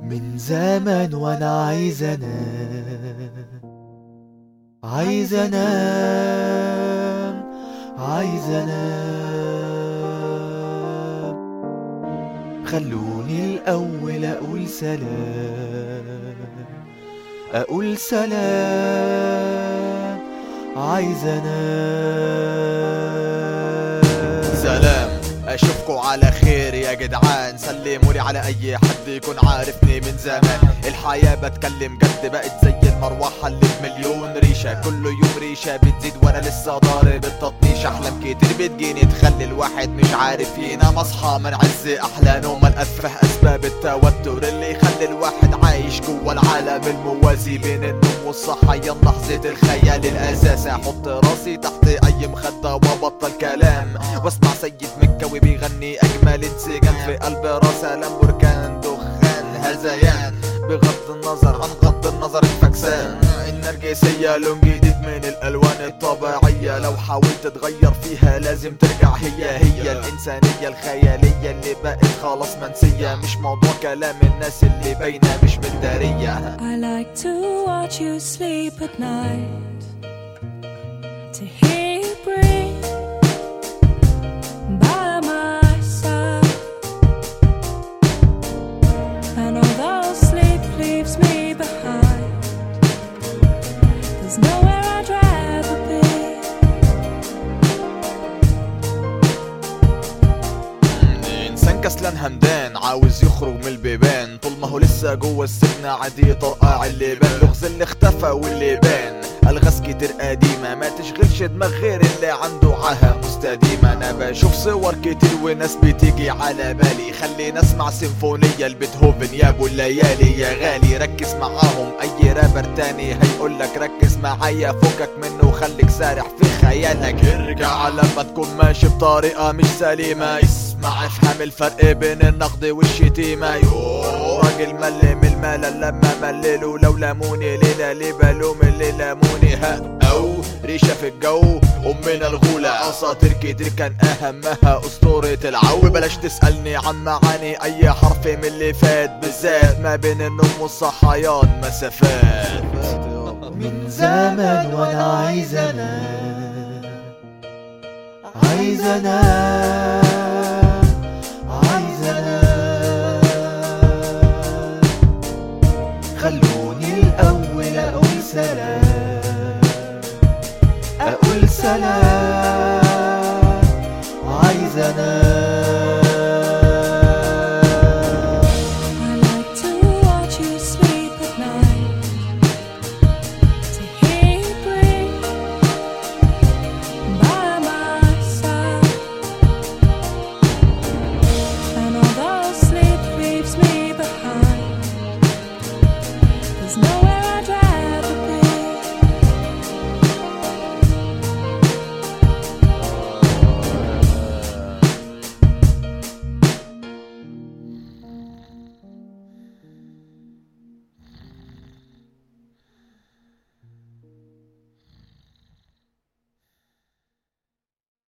من زمان وانا عايز انام عايز انام عايز انام خلوني الاول اقول سلام اقول سلام عايز انام سلام اشوفكوا على خير يا جدعان سلمولي على اي حد يكون عارفني من زمان الحياة بتكلم جد بقت زي المروحة اللي بمليون ريشة كل يوم ريشة بتزيد وانا لسه ضارب التطنيش احلام كتير بتجيني تخلي الواحد مش عارف ينام اصحى من عز احلى نوم الاتفه اسباب التوتر اللي يخلي الواحد عايش جوه العالم الموازي بين النوم والصحيان لحظة الخيال الاساس احط راسي تحت اي مخدة وابطل كلام واسمع سيد مكاوي بيغني اجمل انسجام في قلب راس بركان دخان هذيان بغض النظر عن غض النظر الفكسان النرجسية لون جديد من الالوان الطبيعية لو حاولت تغير فيها لازم ترجع هي هي الانسانية الخيالية اللي بقت خلاص منسية مش موضوع كلام الناس اللي باينة مش مدارية I like to watch you sleep at night. To hear you breathe by my side. And although sleep leaves me behind, there's nowhere I'd rather be. انسان كسلان همدان عاوز يخرج من البيبان طول ما هو لسه جوه السجن عادي طرقع اللبان لغز اللي اختفى واللي بان الغاز كتير قديمة ما تشغلش دماغ غير اللي عنده عاهة مستديمة انا بشوف صور كتير وناس بتيجي على بالي خلينا اسمع سيمفونية لبيتهوفن يا ابو الليالي يا غالي ركز معاهم اي رابر تاني هيقولك ركز معايا فكك منه وخليك سارح في خيالك ارجع لما تكون ماشي بطريقة مش سليمة اسمع افهم الفرق بين النقد والشتيمة يو راجل مل من الملل لما مللوا لو لاموني ليلة ليه بلوم اللي لاموني ها او ريشة في الجو امنا الغولة اساطير كتير كان اهمها اسطورة العو بلاش تسألني عن معاني اي حرف من اللي فات بالذات ما بين النوم والصحيان مسافات من زمان وانا عايز انام عايز انام عايز انام خلوني الاول اقول سلام